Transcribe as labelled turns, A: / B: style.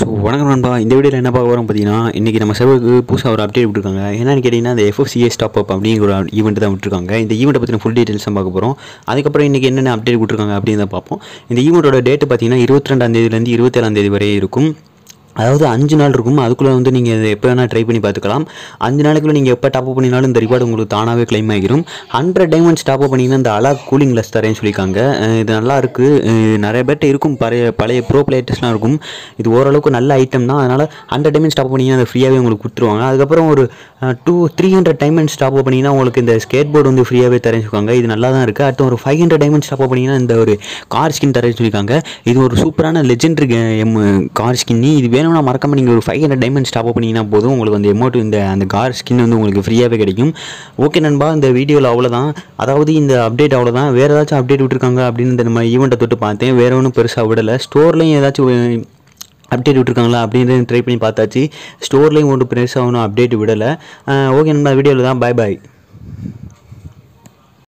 A: so வணக்கம் நண்பா இந்த வீடியோவில் என்ன பார்க்க வரோம் பார்த்தீங்கன்னா இன்றைக்கி நம்ம சர்வருக்கு புதுசாக ஒரு அப்டேட் விட்டுருக்காங்க என்னன்னு கேட்டிங்கன்னா இந்த எஃப்எஃப்சிஏ ஸ்டாப் அப் அப்படிங்கிற ஒரு ஈவெண்ட் தான் விட்டுருக்காங்க இந்த ஈவெண்ட்டை பற்றின ஃபுல் டீட்டெயில்ஸ் தான் பார்க்க போகிறோம் அதுக்கப்புறம் இன்றைக்கி என்னென்ன அப்டேட் விட்டுருக்காங்க அப்படின்னு தான் பார்ப்போம் இந்த ஈவெண்ட்டோட டேட்டு பார்த்தீங்கன்னா இருபத்தி ரெண்டாம் தேதியிலேருந்து இருபத்தேழாம் தேதி வரை இருக்கும் அதாவது அஞ்சு நாள் இருக்கும் அதுக்குள்ளே வந்து நீங்கள் இதை எப்போ வேணால் ட்ரை பண்ணி பார்த்துக்கலாம் அஞ்சு நாளுக்குள்ளே நீங்கள் எப்போ டாப் அப் பண்ணினாலும் இந்த ரிவார்டு உங்களுக்கு தானாகவே கிளைம் ஆகிரும் ஹண்ட்ரட் டைமண்ட்ஸ் டாப் அப் பண்ணிங்கன்னா இந்த அலா கூலிங் லெஸ் தரேன்னு சொல்லியிருக்காங்க அஹ் இது நல்லா இருக்குது அஹ் நிறைய பேர்ட்ட இருக்கும் பழைய பழைய ப்ரோ பிளேட்டர்ஸ்லாம் இருக்கும் இது ஓரளவுக்கு நல்ல ஐட்டம் தான் அதனால் ஹண்ட்ரட் டைமண்ட்ஸ் டாப் பண்ணிங்கன்னா அதை ஃப்ரீயாகவே உங்களுக்கு கொடுத்துருவாங்க அதுக்கப்புறம் ஒரு two three hundred diamonds top பண்ணிங்கன்னா உங்களுக்கு இந்த ஸ்கேட் போர்டு வந்து ஃப்ரீயாகவே தரேன்னு சொல்லியிருக்காங்க இது நல்லா தான் இருக்குது அடுத்து ஒரு ஃபைவ் ஹண்ட்ரட் டைமண்ட்ஸ் டாப் பண்ணிங்கன்னா இந்த ஒரு கார் ஸ்கின் தரேன்னு சொல்லியிருக்காங்க இது ஒரு சூப்பரான லெஜெண்டரி எம் கார் ஸ்கின்னி இது வேணும்னா மறக்காம நீங்கள் ஒரு ஃபைவ் ஹண்ட்ரட் டைமண்ட்ஸ் டாப் பண்ணிங்கன்னா போதும் உங்களுக்கு அந்த எமௌண்ட் இந்த அந்த கார் ஸ்கின் வந்து உங்களுக்கு ஃப்ரீயாகவே கிடைக்கும் ஓகே நண்பா இந்த வீடியோவில் அவ்வளோதான் அதாவது இந்த அப்டேட் அவ்வளோதான் வேறு ஏதாச்சும் அப்டேட் விட்டுருக்காங்க அப்படின்னு இந்த நம்ம ஈவெண்ட்டை தொட்டு பார்த்தேன் வேறு ஒன்றும் பெருசாக விடலை ஸ்டோர்லேயும் ஏதாச்சும் அப்டேட் விட்டுருக்காங்களா அப்படின்னு ட்ரை பண்ணி பார்த்தாச்சு ஸ்டோர்லேயும் ஒன்றும் பெருசாக ஒன்றும் அப்டேட் விடலை ஓகே நண்பா வீடியோவில் தான் பாய் பாய்